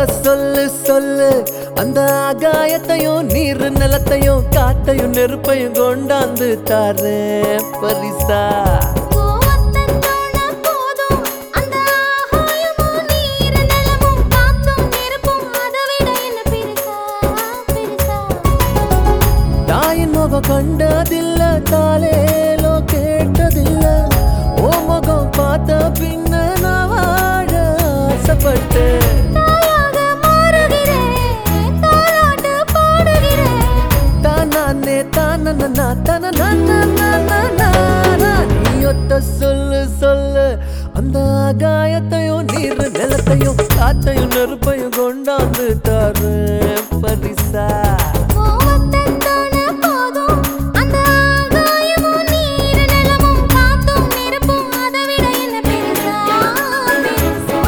ஒத்த சொல்லு சொல்லு அந்த ஆகாயத்தையும் நீர் நிலத்தையும் காத்தையும் நெருப்பையும் கொண்டாந்து தாரேன் பரிசா கோவத்தன் தோண போதும் அந்த ஆகாயமும் நீர் நிலமும் காத்தும் நெருப்பும் அதை விட என்ன பெருசா பெருசா தாயின் முகம் கண்டதில்ல தாலேலோ கேட்டதில்ல ஓ முகம் பார்த்த பின்ன நான் வாழ ஆசைப்பட்டேன் தாயாக மாறுகிறேன் தாலாட்டு பாடுகிறேன் தானே தானனா தனனா நீ ஒத்த சொல்லு சொல்லு அந்த ஆகாயத்தையும் நீர் நிலத்தையும் காத்தையும் நெருப்பையும் கொண்டாந்து தாரு பரிசா கோவத்தன் தோண போதும் அந்த ஆகாயமும் நீர் நிலமும் காத்தும் நெருப்பும் அதை விட என்ன பெருசா பெருசா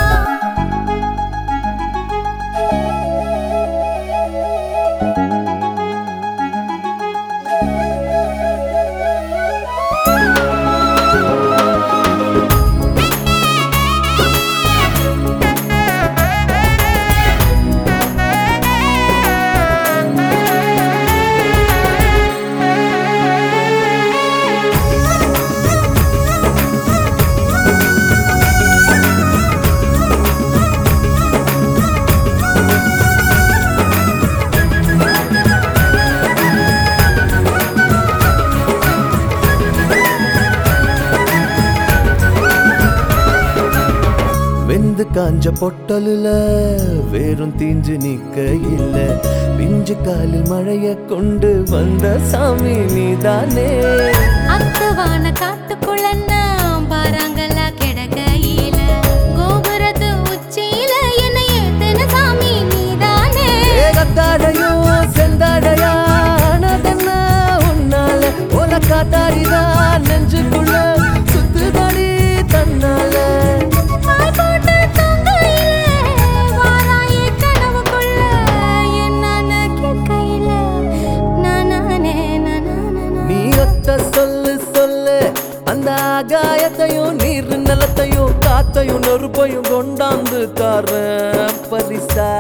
வெந்து காஞ்ச பொட்டலுல வேறும் தீஞ்சு நிக்க இல்ல பிஞ்சு காலில் மழைய கொண்டு வந்த சாமி நீதானே அத்துவான காட்டுக்குள்ள நான் பாறாங்கல்ல கிடக்கையில கோபுரத்து உச்சியில என்னை ஏத்தன சாமி நீதானே ஏகத்தாடையும் செந்தாடையானதென்ன உன்னால உன காத்தாடிதான் நெஞ்சுக்குள்ள சுத்துதடி தன்னால பாய் போட்டு தூங்கையில வாராயே கனவுக்குள்ள என்னன்னு கேட்கையில நானானே நானானே நீ ஒத்த சொல்லு சொல்லு அந்த ஆகாயத்தையும் நீர் நிலத்தையும் காத்தையும் நெருப்பையும் கொண்டாந்து தார பரிசா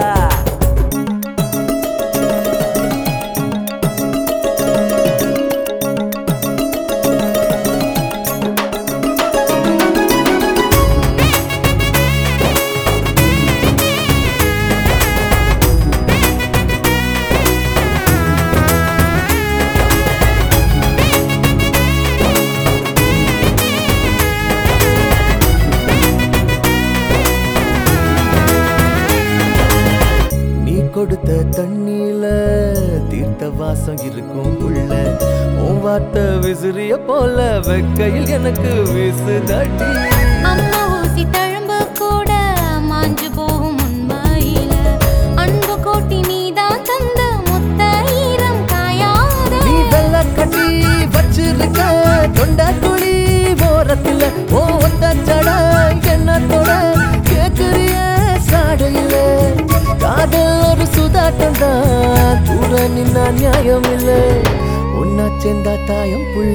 நீ கொடுத்த தண்ணியில தீர்த்த வாசம் இருக்கும் உள்ள உன் வார்த்தை விசிறிய போல வெக்கையில் எனக்கு வீசுதடி அம்மா ஊசி தழும்பு கூட மாஞ்சு போகும் உண்மையில அன்பு கோட்டி நீதான் தந்த முத்த ஈரம் காயாத நீ வெள்ள கட்டி வச்சிருக்க தொண்ட குழி ஓரத்துல ஓ ஒத்த ஜட எண்ணத்தோட கேக்குறிய சாடையில காதல் ஒரு சுதாட்டம் தான் தூர நின்னா நியாயம் இல்ல உன்னா சேர்ந்தா தாயம் புள்ள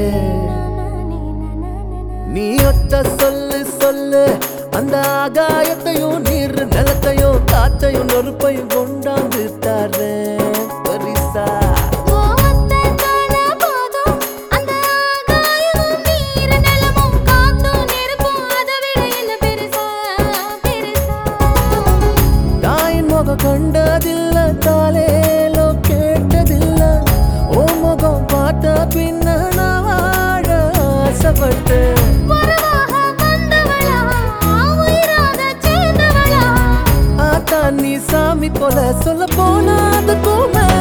நீ ஒத்த சொல்லு சொல்லு அந்த ஆகாயத்தையும் நீர் நிலத்தையும் காத்தையும் நெருப்பையும் கொண்டாந்து தரேன் பரிசா கோவத்தை காண போதும் அந்த ஆகாயமும் நீர் நிலமும் காத்தும் நெருப்பும் அதை விட என்ன பெருசா பெருசா தாயின் முகம் கண்டதில்ல தாலேலோ கேட்டதில்ல ஓ முகம் பார்த்த பின்ன நான் வாழ ஆசைப்பட்டேன் உறவாக வந்தவளா உயிராக சேர்ந்தவளா ஆத்தா நீ சாமி போல சொல்ல போனா அதுக்கும் மேல